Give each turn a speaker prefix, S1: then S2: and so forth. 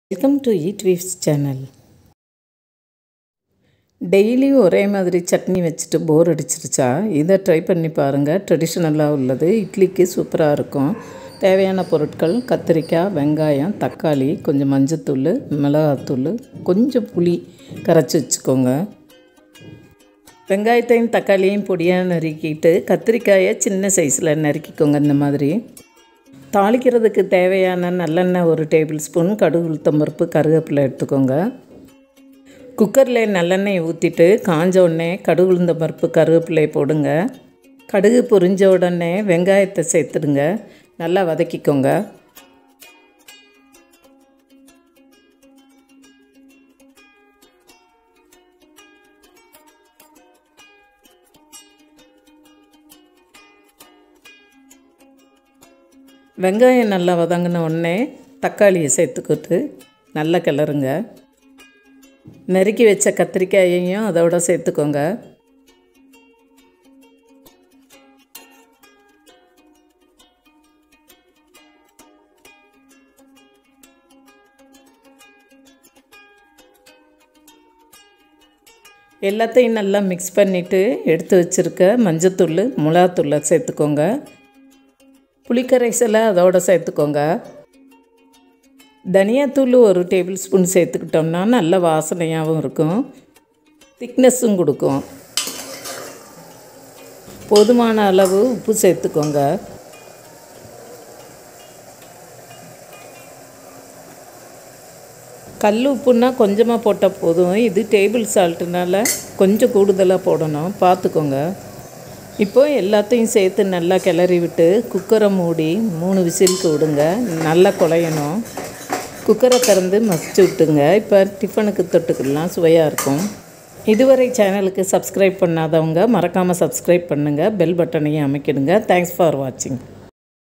S1: welcome to eat weaves channel daily ஒரே மாதிரி சட்னி வச்சுட்டு போர் அடிச்சிருச்சா இதை ட்ரை பண்ணி பாருங்கள் ட்ரெடிஷ்னலாக உள்ளது இட்லிக்கு சூப்பராக இருக்கும் தேவையான பொருட்கள் கத்திரிக்காய் வெங்காயம் தக்காளி கொஞ்சம் மஞ்சத்தூள் மிளகாத்தூள் கொஞ்சம் புளி கரைச்சி வச்சுக்கோங்க வெங்காயத்தையும் தக்காளியையும் பொடியாக நறுக்கிட்டு கத்திரிக்காயை சின்ன சைஸில் நறுக்கிக்கோங்க இந்த மாதிரி தாளிக்கிறதுக்கு தேவையான நல்லெண்ணெய் ஒரு டேபிள் ஸ்பூன் கடுகு உளுத்தம்பருப்பு கருவேப்பிலை எடுத்துக்கோங்க குக்கரில் நல்லெண்ணெய் ஊற்றிட்டு காஞ்ச உடனே கடுகு உளுந்தம்பருப்பு கருவேப்பிலை போடுங்க கடுகு பொரிஞ்ச உடனே வெங்காயத்தை சேர்த்துடுங்க நல்லா வதக்கிக்கோங்க வெங்காயம் நல்லா வதங்கின உடனே தக்காளியை சேர்த்துக்கிட்டு நல்லா கிளறுங்க நறுக்கி வச்ச கத்திரிக்காயையும் அதோட சேர்த்துக்கோங்க எல்லாத்தையும் நல்லா மிக்ஸ் பண்ணிவிட்டு எடுத்து வச்சுருக்க மஞ்சத்தூள் மிளகாத்தூளை சேர்த்துக்கோங்க புளிக்கரைசலை அதோடு சேர்த்துக்கோங்க தனியாத்தூள் ஒரு டேபிள் ஸ்பூன் சேர்த்துக்கிட்டோம்னா நல்ல வாசனையாகவும் இருக்கும் திக்னஸும் கொடுக்கும் போதுமான அளவு உப்பு சேர்த்துக்கோங்க கல் உப்புன்னா கொஞ்சமாக போட்டால் போதும் இது டேபிள் சால்ட்டுனால கொஞ்சம் கூடுதலாக போடணும் பார்த்துக்கோங்க இப்போ எல்லாத்தையும் சேர்த்து நல்லா கிளறி விட்டு குக்கரை மூடி மூணு விசிலுக்கு விடுங்க நல்லா குழையணும் குக்கரை திறந்து மசிச்சு விட்டுங்க இப்போ டிஃபனுக்கு தொட்டுக்கலாம் சுவையாக இருக்கும் இதுவரை சேனலுக்கு சப்ஸ்கிரைப் பண்ணாதவங்க மறக்காமல் சப்ஸ்கிரைப் பண்ணுங்கள் பெல் பட்டனையும் அமைக்கிடுங்க தேங்க்ஸ் ஃபார் வாட்சிங்